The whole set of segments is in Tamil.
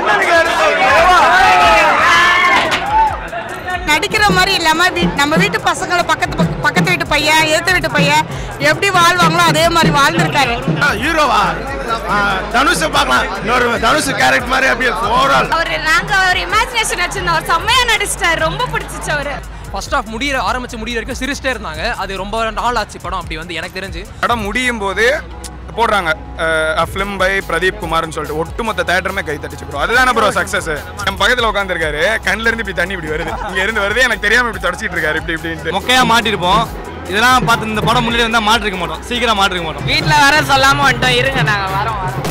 நடிக்கிற மாதிரி இல்லாம வீ- நம்ம வீட்டு பசங்களை பக்கத்து பக்க- பக்கத்து வீட்டு பையன் எதிர்த்த வீட்டு பையன் எப்படி வாழ்வாங்களோ அதே மாதிரி வாழ்ந்திருக்காரு ஹீரோவா தனுஷ் பார்க்கலாம் இன்னொரு தனுஷ் கேரக்டர் மாதிரி அப்படியே ஓவரால் அவர் நாங்க அவர் இமேஜினேஷன் வச்சிருந்தோம் அவர் செம்மையா நடிச்சிட்டாரு ரொம்ப பிடிச்சிச்சு அவரு ஃபர்ஸ்ட் ஆஃப் முடியிற ஆரம்பிச்சு முடியிற வரைக்கும் சிரிச்சிட்டே இருந்தாங்க அது ரொம்ப நாள் ஆச்சு படம் அப்படி வந்து எனக்கு தெரிஞ்சு படம் முடியும் போது போடுறாங்க ஃபிலிம் பை பிரதீப் குமார்னு சொல்லிட்டு ஒட்டுமொத்த தேட்டருமே கை தட்டிச்சு ப்ரோ அதுதானே ப்ரோ சக்ஸஸ் என் பக்கத்தில் உட்காந்துருக்காரு கண்ணுல இருந்து இப்படி தண்ணி இப்படி வருது இங்க இருந்து வருது எனக்கு தெரியாம இப்படி தொடச்சிட்டு இருக்காரு இப்படி இப்படின்ட்டு மொக்கையா மாட்டிருப்போம் இதெல்லாம் பார்த்து இந்த படம் முன்னாடி வந்தால் மாட்டிருக்க மாட்டோம் சீக்கிரம் மாட்டிருக்க மாட்டோம் வீட்டில் வர சொல்லாம வந்துட்டோம் இருங்க நாங்க வரோம் வரோம்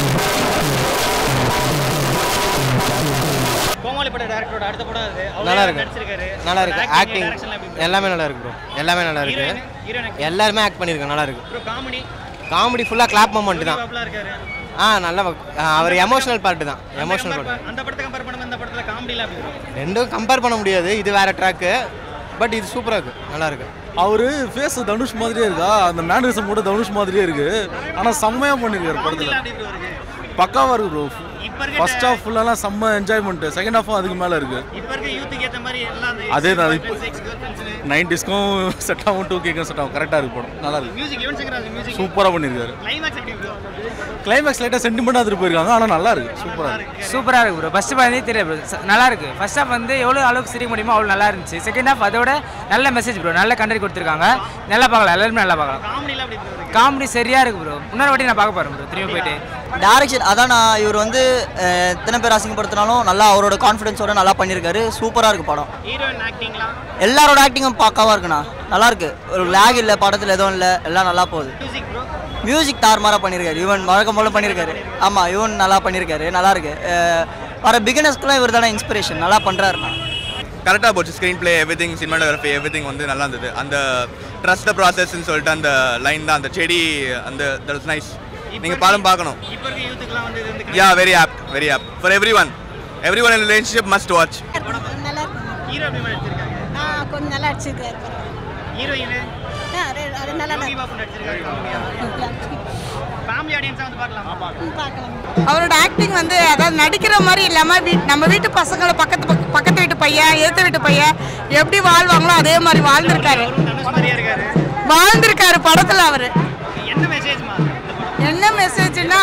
கோமாளி பட டேரக்டரோட அடுத்த படம் அது அவர் நல்லா இருக்கு. நடிச்சிருக்காரு நல்லா இருக்கு Acting, ஆக்டிங் direction எல்லாம் எப்படி எல்லாமே நல்லா இருக்கு ப்ரோ எல்லாமே நல்லா இருக்கு ஹீரோயின் ஹீரோயின் எல்லாருமே ஆக்ட் பண்ணியிருக்காங்க நல்லா இருக்கு அப்புறம் காமெடி காமெடி ஃபுல்லாக கிளாப் மூமெண்ட் தான் பாப்புலா இருக்காரு ஆ நல்ல work. ஆ, அவர் எமோஷனல் பார்ட் தான் எமோஷனல் compare பார்ட் ப- அந்த படத்தை கம்பேர் பண்ணும்போது இந்த படத்துல காமெடிலாம் எப்படி இருக்கும் ரெண்டும் கம்பேர் பண்ண முடியாது இது வேற ட்ராக்கு பட் இது சூப்பராக இருக்கு நல்லா இருக்கு அவரு ஃபேஸ் தனுஷ் மாதிரியே இருக்கா அந்த மேனரிசம் கூட தனுஷ் மாதிரியே இருக்கு ஆனா செம்மையா பண்ணிருக்காரு படத்துல அப்படி ப்ரோ இருக்கு பக்காவா இருக்கு ப்ரோ இப்ப இருக்க ஃபர்ஸ்ட் ஹாஃப் ஃபுல்லாலாம் செம்ம என்ஜாய்மெண்ட் செகண்ட் ஹாஃபும் அதுக்கு மேல இருக்கு இப்ப இருக்க யூத்துக்கு ஏத்த மாதிரி எல்லாம் அந்த அதே தான் இப்போ நைன்டிஸ்க்கும் செட் ஆகும் டூ கேக்கும் செட் ஆகும் கரெக்டாக இருக்கு படம் நல்லா இருக்கு மியூசிக் யுவன் சங்கர் ராஜ் மியூசிக் சூப்பராக பண்ணியிருக்காரு கிளைமாக்ஸ் எப்படி ப்ரோ கிளைமேக்ஸ் லைட்டாக சென்டிமெண்ட்டாக எடுத்துட்டு போயிருக்காங்க ஆனால் நல்லா இருக்கு சூப்பராக இருக்கு சூப்பராக இருக்கு ப்ரோ ஃபர்ஸ்ட் பார்த்தே தெரியாது ப்ரோ நல்லா இருக்கு ஃபர்ஸ்ட் ஹாஃப் வந்து எவ்வளோ அளவுக்கு சிரிக்க முடியுமோ அவ்வளோ நல்லா இருந்துச்சு செகண்ட் ஹாஃப் அதோட நல்ல மெசேஜ் ப்ரோ நல்ல கண்டென்ட் கொடுத்துருக்காங்க நல்லா பார்க்கலாம் எல்லாருமே நல்லா பார்க்கலாம் காமெடிலாம் எப்படி ப்ரோ இருக்கு காமெடி சரியா இருக்கு ப்ரோ இன்னொரு வாட்டி நான் பார்க்க போறேன் ப்ரோ திரும்பி போயிட்டு டேரக்ஷன் அதான் நான் இவர் வந்து அஹ், எத்தனை பேர் அசிங்கப்படுத்தினாலும் நல்லா அவரோட கான்ஃபிடன்ஸோட நல்லா பண்ணியிருக்காரு சூப்பராக இருக்கு படம் ஹீரோயின் ஆக்டிங்லாம் எல்லாரோட ஆக்டிங்கும் பார்க்காவா இருக்குண்ணா நல்லா இருக்கு ஒரு லேக் இல்லை படத்தில் எதுவும் இல்லை எல்லாம் நல்லா போகுது மியூசிக் ப்ரோ மியூசிக் தாறுமாறா பண்ணியிருக்காரு யுவன் வழக்கம் போல பண்ணியிருக்காரு ஆமாம் யுவன் நல்லா பண்ணியிருக்காரு நல்லா இருக்கு அஹ், வர பிகினர்ஸ்க்குலாம் இவர் தானே இன்ஸ்பிரேஷன் நல்லா பண்ணுறாருண்ணா கரெக்டாக போச்சு screenplay everything cinematography everything வந்து நல்லா இருந்தது அந்த ட்ரஸ்ட் ப்ராசஸ்ன்னு சொல்லிட்டு அந்த லைன் தான் அந்த செடி அந்த தட் நைஸ் நீங்கள் படம் பார்க்கணும் இப்ப இருக்க யூத்துக்குலாம் வந்து இது வந்து yeah very apt very apt for everyone everyone relationship must watch நல்லா இருக்கும் ஹீரோ எப்படி நடிச்சிருக்காங்க ஆ கொஞ்சம் நல்லா அடிச்சிருக்காரு ஹீரோயின் அது நல்லா யோகி பாபு நடிச்சிருக்காரு ஃபேமிலி ஆடியன்ஸா வந்து பார்க்கலாமா பார்க்கலாம் அவரோட ஆக்டிங் வந்து அதாவது நடிக்கிற மாதிரி இல்லாம வீ- நம்ம வீட்டு பசங்களை பக்கத்து பக்க- பக்கத்து வீட்டு பையன் எதிர்த்த வீட்டு பையன் எப்படி வாழ்வாங்களோ அதே மாதிரி வாழ்ந்திருக்காரு அவரும் தனுஷ் மாதிரியே இருக்காரு வாழ்ந்திருக்காரு படத்துல அவரு என்ன மெசேஜ்மா இந்த படம் என்ன மெசேஜ்னா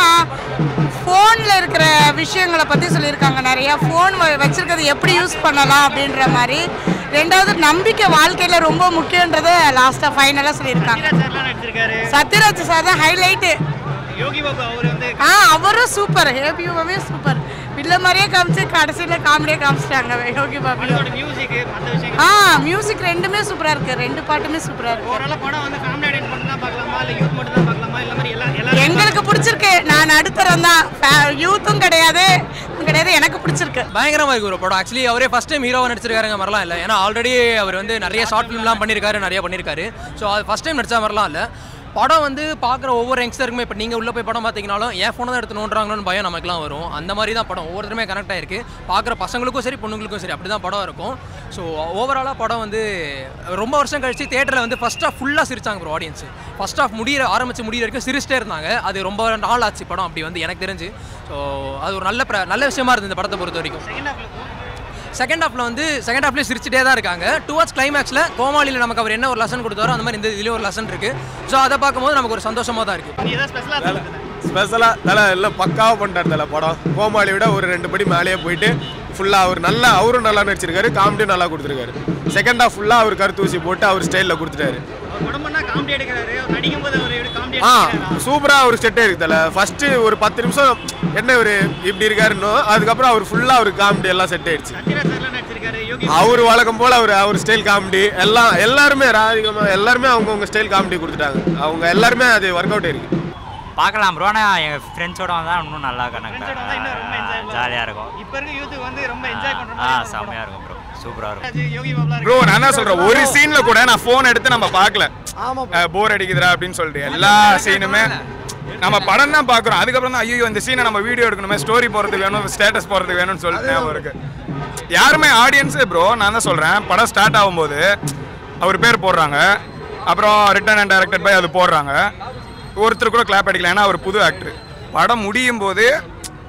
ஃபோனில் இருக்கிற விஷயங்களை பற்றி சொல்லியிருக்காங்க நிறையா ஃபோன் வச்சிருக்கிறது எப்படி யூஸ் பண்ணலாம் அப்படின்ற மாதிரி ரெண்டாவது நம்பிக்கை வாழ்க்கையில் ரொம்ப முக்கியன்றதை லாஸ்ட்டாக ஃபைனலாக சொல்லியிருக்காங்க சத்யராஜ் சார்லாம் நடிச்சிருக்காரு சத்யராஜ் சார் தான் ஹைலைட்டு யோகி பாபு அவர் வந்து ஆ அவரும் சூப்பர் ஹேபியூவே சூப்பர் பில்ல மாதிரியே காமிச்சு கடைசியில் காமெடியாக காமிச்சிட்டாங்க யோகி பாபு படத்தோட மியூசிக் மற்ற விஷயங்கள் ஆ மியூசிக் ரெண்டுமே சூப்பராக இருக்குது ரெண்டு பாட்டுமே சூப்பராக இருக்குது ஓவரால படம் வந்து ஃபேமிலி ஆடியன்ஸ் மட்டும் தான் பார்க்கலாமா இல்லை யூத் மட்டும் தான் பார்க்கலாமா இல்லை மாதிரி எல்லா எல்லாரும் எங்களுக்கு பிடிச்சிருக்கு நான் நடுத்தரம் தான் யூத்தும் கிடையாது இதுவும் கிடையாது எனக்கு பிடிச்சிருக்கு பயங்கரமா இருக்கு ஒரு படம் ஆக்சுவலி அவரே ஃபர்ஸ்ட் டைம் ஹீரோவா நடிச்சிருக்காருங்க மாதிரிலாம் இல்லை ஏன்னா ஆல்ரெடி அவர் வந்து நிறைய ஷார்ட் ஃபிலிம்லாம் பண்ணியிருக்காரு நிறைய பண்ணியிருக்காரு ஸோ அது ஃபர்ஸ்ட் டைம் நடிச்ச மாதிரிலாம் இல்லை படம் வந்து பார்க்குற ஒவ்வொரு யங்ஸ்டருக்குமே இப்போ நீங்கள் உள்ளே போய் படம் பார்த்தீங்கனாலும் என் ஃபோனை தான் எடுத்து நோண்டுறாங்களோன்னு பயம் நமக்குலாம் வரும் அந்த மாதிரி தான் படம் ஒவ்வொருத்தருமே கனெக்ட் ஆயிருக்கு பார்க்குற பசங்களுக்கும் சரி பொண்ணுங்களுக்கும் சரி அப்படி தான் படம் இருக்கும் ஸோ ஓவராலாக படம் வந்து ரொம்ப வருஷம் கழிச்சு தேட்டரில் வந்து ஃபர்ஸ்ட் ஆஃப் ஃபுல்லாக சிரிச்சாங்க ப்ரோ ஆடியன்ஸ் ஃபர்ஸ்ட் ஆஃப் முடியிற ஆரம்பிச்சு முடியிற வரைக்கும் சிரிச்சிட்டே இருந்தாங்க அது ரொம்ப நாள் ஆச்சு படம் அப்படி வந்து எனக்கு தெரிஞ்சு ஸோ அது ஒரு நல்ல பிர- நல்ல விஷயமா இருந்தது இந்த படத்தை பொறுத்த வரைக்கும் செகண்ட் ஹாஃப்ல செகண்ட் ஹாஃப்ல வந்து செகண்ட் ஹாஃப்லேயே சிரிச்சிட்டே தான் இருக்காங்க டுவர்ட்ஸ் கிளைமேக்ஸில் கோமாளியில் நமக்கு அவர் என்ன ஒரு லெசன் கொடுத்தாரோ அந்த மாதிரி இந்த இதுலேயும் ஒரு லெசன் இருக்கு ஸோ அதை பார்க்கும்போது நமக்கு ஒரு சந்தோஷமா தான் இருக்கு நீ ஏதாவது ஸ்பெஷலாக சொல்லுங்க ஸ்பெஷலாக தலை எல்லாம் பக்காவாக பண்ணிட்டார் தலை படம் கோமாளி விட ஒரு ரெண்டு படி மேலேயே போயிட்டு ஃபுல்லாக அவர் நல்லா அவரும் நல்லா நடிச்சிருக்காரு காமெடியும் நல்லா கொடுத்துருக்காரு செகண்ட் ஹாஃப் ஃபுல்லாக அவர் கருத்தூசி போட்டு அவர் ஸ்டைலில் கொடுத்துட்டாரு அவர் படம் பண்ணா காமெடி எடுக்கிறாரு அவர் நடிக்கும் போது அவர் எப்படி காமெடி ஆ எடுக்கிறாரா சூப்பராக ஒரு செட்டே இருக்கு தலை ஃபஸ்ட்டு ஒரு பத்து நிமிஷம் என்ன ஒரு இப்படி இருக்காருன்னு அதுக்கப்புறம் அவர் ஃபுல்லாக அவர் காமெடி எல்லாம் செட் ஆயிடுச்சு சத்யராஜ் சார்லாம் நடிச்சிருக்காரு யோகி அவர் வழக்கம் போல் அவர் அவர் ஸ்டைல் காமெடி எல்லாம் எல்லாருமே ராதிகமா எல்லாருமே அவங்கவுங்க ஸ்டைல் காமெடி கொடுத்துட்டாங்க அவங்க எல்லாருமே அது ஒர்க் அவுட் இருக்கு பார்க்கலாம் ப்ரோ ஆனால் எங்கள் ஃப்ரெண்ட்ஸோட வந்தால் இன்னும் நல்லா Friends ஓட வந்தா இன்னும் ரொம்ப enjoy கனெக்ட் ஜாலியாக இருக்கும் இப்போ இருக்க யூத்துக்கு வந்து ரொம்ப என்ஜாய் பண்ற ஆ மாதிரி செம்மையாக இருக்கும் ப்ரோ சூப்பராக இருக்கும் யோகி பாபுலாம் ப்ரோ நான் என்ன சொல்றேன் ஒரு சீன்ல கூட நான் ஃபோன் எடுத்து நம்ம பார்க்கல போர் அடிக்குதுடா அப்படின்னு சொல்லிட்டு எல்லா சீனுமே நம்ம படம் தான் பார்க்குறோம் அதுக்கப்புறம் தான் ஐயோ இந்த சீனை நம்ம வீடியோ எடுக்கணுமே ஸ்டோரி போகிறதுக்கு வேணும் ஸ்டேட்டஸ் போகிறதுக்கு வேணும்னு சொல்லிட்டு ஞாபகம் இருக்கு யாருமே ஆடியன்ஸே ப்ரோ நான் தான் சொல்கிறேன் படம் ஸ்டார்ட் ஆகும்போது அவர் பேர் போடுறாங்க அப்புறம் ரிட்டன் அண்ட் டைரக்டட் பை அது போடுறாங்க ஒருத்தர் கூட கிளாப் அடிக்கல ஏன்னா அவர் புது ஆக்டர் படம் முடியும் போது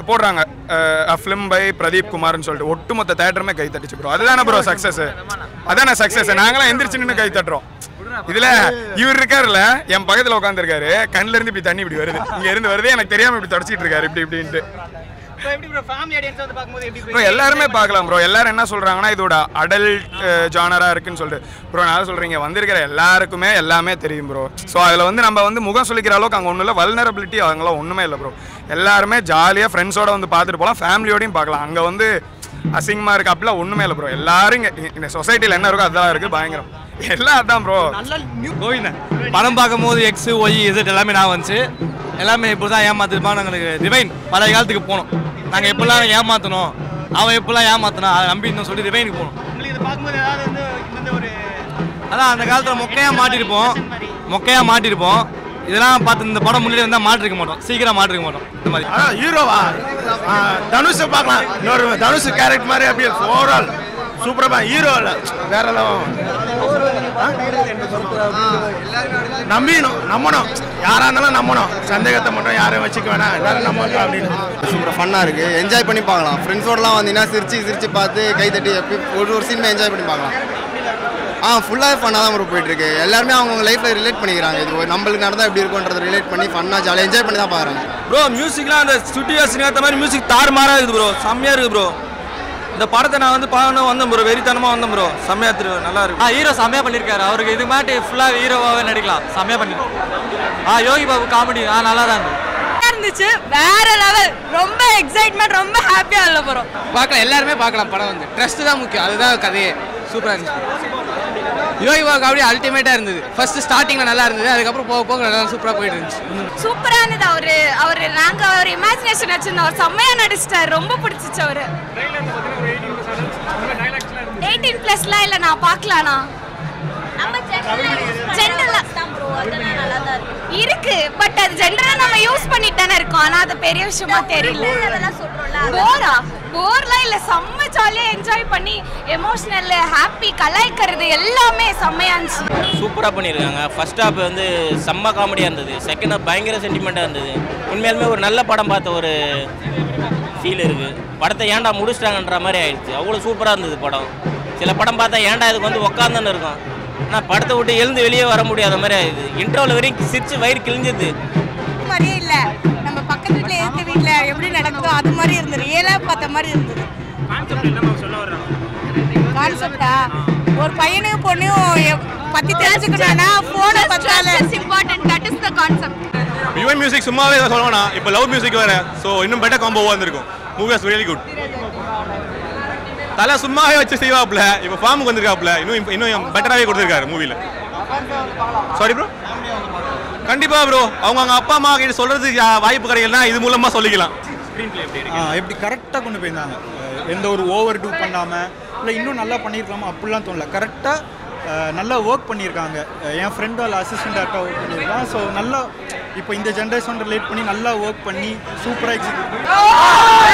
போடுறாங்க ஃபிலிம் பை பிரதீப் குமார்னு சொல்லிட்டு ஒட்டுமொத்த தேட்டருமே கை தட்டுச்சு ப்ரோ அதுதானே ப்ரோ சக்ஸஸ் அதானே சக்ஸஸ் நாங்களாம் எந்திரிச்சு நின்று கை தட்டுறோம் இதுல இவர் இருக்காருல்ல என் பக்கத்துல உட்காந்துருக்காரு கண்ணுல இருந்து இப்படி தண்ணி இப்படி வருது இங்க இருந்து வருது எனக்கு தெரியாம இப்படி தொடச்சிட்டு இருக்காரு இப்படி இப்படின்ட்டு இப்போ எப்படி ப்ரோ ஃபேமிலி ஆடியன்ஸ் வந்து பார்க்கும்போது எப்படி ப்ரோ எல்லாருமே பார்க்கலாம் ப்ரோ எல்லாரும் என்ன சொல்றாங்கன்னா இதோட அடல்ட் ஜானரா இருக்குன்னு சொல்லிட்டு ப்ரோ நான் சொல்றீங்க வந்திருக்கிற எல்லாருக்குமே எல்லாமே தெரியும் ப்ரோ ஸோ அதில் வந்து நம்ம வந்து முகம் சொல்லிக்கிற அளவுக்கு அங்கே ஒன்றும் இல்லை வல்னரபிலிட்டி அவங்களாம் ஒன்றுமே இல்லை ப்ரோ எல்லாருமே ஜாலியாக ஃப்ரெண்ட்ஸோட வந்து பார்த்துட்டு போகலாம் ஃபேமிலியோடையும் பார்க்கலாம் அங்கே வந்து அசிங்கமாக இருக்கு அப்படிலாம் ஒன்றுமே இல்லை ப்ரோ எல்லாரும் இங்கே இந்த சொசைட்டியில் என்ன இருக்கோ அதெல்லாம் இருக்குது பயங்கரம் எல்லாம் அதான் ப்ரோ கோவிந்தன் படம் பார்க்கும்போது எக்ஸ் ஒய் இசட் எல்லாமே நான் வந்துச்சு எல்லாமே இப்படி தான் ஏமாத்திருப்பான் எங்களுக்கு ரிவைன் பழைய காலத்துக்கு போனோம் நாங்கள் எப்படிலாம் ஏமாற்றணும் அவன் எப்படிலாம் ஏமாத்தணும் அதை நம்பி இன்னும் சொல்லி ரிவைனுக்கு போகணும் உங்களுக்கு இது பார்க்கும்போது ஏதாவது வந்து இந்த ஒரு அதான் அந்த காலத்தில் மொக்கையாக மாட்டிருப்போம் மொக்கையாக மாட்டிருப்போம் இதெல்லாம் பார்த்து இந்த படம் முன்னாடி வந்தால் மாட்டிருக்க மாட்டோம் சீக்கிரம் மாட்டிருக்க மாட்டோம் இந்த மாதிரி ஆனா ஹீரோவா தனுஷை பார்க்கலாம் இன்னொரு தனுஷ் கேரக்டர் மாதிரி அப்படியே ஓவரால் சூப்பரா ஹீரோ இல்ல வேற நம்பினோம் நம்பணும் யாரா இருந்தாலும் நம்பணும் சந்தேகத்தை மட்டும் யாரையும் வச்சுக்க வேணாம் எல்லாரும் நம்பணும் அப்படின்னு சூப்பராக ஃபன்னாக இருக்குது என்ஜாய் பண்ணி பார்க்கலாம் ஃப்ரெண்ட்ஸோடலாம் வந்தீங்கன்னா சிரிச்சு சிரிச்சு பார்த்து கை தட்டி எப்படி ஒரு ஒரு சீனுமே என்ஜாய் பண்ணி பார்க்கலாம் ஆ ஃபுல்லாகவே ஃபன்னாக தான் ப்ரோ போயிட்டுருக்கு எல்லாருமே அவங்கவுங்க லைஃப்பில் ரிலேட் பண்ணிக்கிறாங்க இது ஒரு நம்மளுக்கு நடந்தால் எப்படி இருக்குன்றதை ரிலேட் பண்ணி ஃபன்னாக ஜாலியாக என்ஜாய் பண்ணி தான் பார்க்குறாங்க ப்ரோ மியூசிக்லாம் அந்த சுட்டிவேஷனுக்கு ஏற்ற மாதிரி மியூசிக் தாறுமாறாக இருக்குது ப்ரோ செம்மையாக இருக்குது ப்ரோ இந்த படத்தை நான் வந்து பார்க்கணும் வந்தேன் ப்ரோ வெறித்தனமாக வந்தேன் ப்ரோ செம்மையாக திரு நல்லா இருக்கு ஆ ஹீரோ செம்மையாக பண்ணியிருக்காரு அவருக்கு இது மாட்டி ஃபுல்லாக ஹீரோவாகவே நடிக்கலாம் செம்மையாக பண்ணிருக்காரு ஆ யோகி பாபு காமெடி ஆ நல்லா தான் இருந்தது இருந்துச்சு வேற லெவல் ரொம்ப எக்ஸைட்மெண்ட் ரொம்ப ஹாப்பியா இல்ல போறோம் பார்க்கலாம் எல்லாருமே பார்க்கலாம் படம் வந்து ட்ரஸ்ட் தான் முக்கியம் அதுதான் கதையே சூப்பராக இருந்துச்சு யோகி பாபு காமெடி அல்டிமேட்டாக இருந்தது ஃபர்ஸ்ட் ஸ்டார்டிங்கில் நல்லா இருந்தது அதுக்கப்புறம் போக போக நல்லா சூப்பராக போயிட்டு இருந்துச்சு சூப்பரா இருந்தது அவரு அவரு நாங்க அவர் இமேஜினேஷன் வச்சிருந்தோம் அவர் செம்மையா நடிச்சிட்டாரு ரொம்ப பிடிச்சிச்சு அவரு எயிட்டீன் பிளஸ்லாம் இல்ல நான் பார்க்கலானா ஜென்ரலா இருக்கு பட் அது ஜென்ரலா நம்ம யூஸ் பண்ணிட்டு தானே இருக்கோம் ஆனா அது பெரிய விஷயமா தெரியல போரா போர்லாம் இல்ல செம்ம ஜாலியா என்ஜாய் பண்ணி எமோஷனல் ஹாப்பி கலாய்க்கிறது எல்லாமே செம்மையா இருந்துச்சு சூப்பராக பண்ணியிருக்காங்க ஃபர்ஸ்ட் ஹாப் வந்து செம்ம காமெடியாக இருந்தது செகண்ட் ஹாப் பயங்கர சென்டிமெண்ட்டாக இருந்தது உண்மையாலுமே ஒரு நல்ல படம் பார்த்த ஒரு ஃபீல் இருக்குது படத்தை ஏன்டா முடிச்சிட்டாங்கன்ற மாதிரி ஆயிடுச்சு அவ்வளோ சூப்பராக இருந்தது படம் சில படம் பார்த்தா ஏன்டா இதுக்கு வந்து உக்காந்துன்னு இருக்கும் ஆனால் படத்தை விட்டு எழுந்து வெளியே வர முடியாத மாதிரி ஆயிடுது இன்டர்வல் வரைக்கும் சிரிச்சு வயிறு கிழிஞ்சது மாதிரியே இல்ல நம்ம பக்கத்து வீட்ல இருக்க வீட்ல எப்படி நடக்குதோ அது மாதிரி இருந்தது ரியலா பார்த்த மாதிரி இருந்தது கான்செப்டா ஒரு பையனையும் பொண்ணையும் எப்- பத்தி தெரிஞ்சுக்கணும்னா போனை பத்தால important that is the concept Yuvan music சும்மாவே சொல்ல வேணாம் இப்போ லவ் மியூசிக் வேற ஸோ இன்னும் பெட்டர் காம்போவாக இருந்திருக்கும் மூவி வாஸ் ரியலி குட் தலை சும்மாவே வச்சு செய்வாப்ல இப்போ ஃபார்முக்கு வந்திருக்காப்ல இன்னும் இன்னும் பெட்டராகவே கொடுத்துருக்காரு மூவியில் சாரி ப்ரோ கண்டிப்பா ப்ரோ அவங்க அவங்க அப்பா அம்மா கிட்ட சொல்றதுக்கு யா- வாய்ப்பு கிடைக்கலனா இது மூலமா சொல்லிக்கலாம் எப்படி கரெக்டாக கொண்டு போயிருந்தாங்க அஹ் எந்த ஒரு ஓவர் டூ பண்ணாமல் இல்லை இன்னும் நல்லா பண்ணியிருக்கலாமா அப்படிலாம் தோணல கரெக்டாக நல்லா ஒர்க் பண்ணியிருக்காங்க அஹ் என் ஃப்ரெண்டு அதில் அசிஸ்டன்ட் ஆக்டாக ஒர்க் பண்ணியிருக்கான் ஸோ நல்லா இப்போ இந்த ஜென்ரேஷன் ரிலேட் பண்ணி நல்லா ஒர்க் பண்ணி சூப்பராக எக்ஸிக்யூட்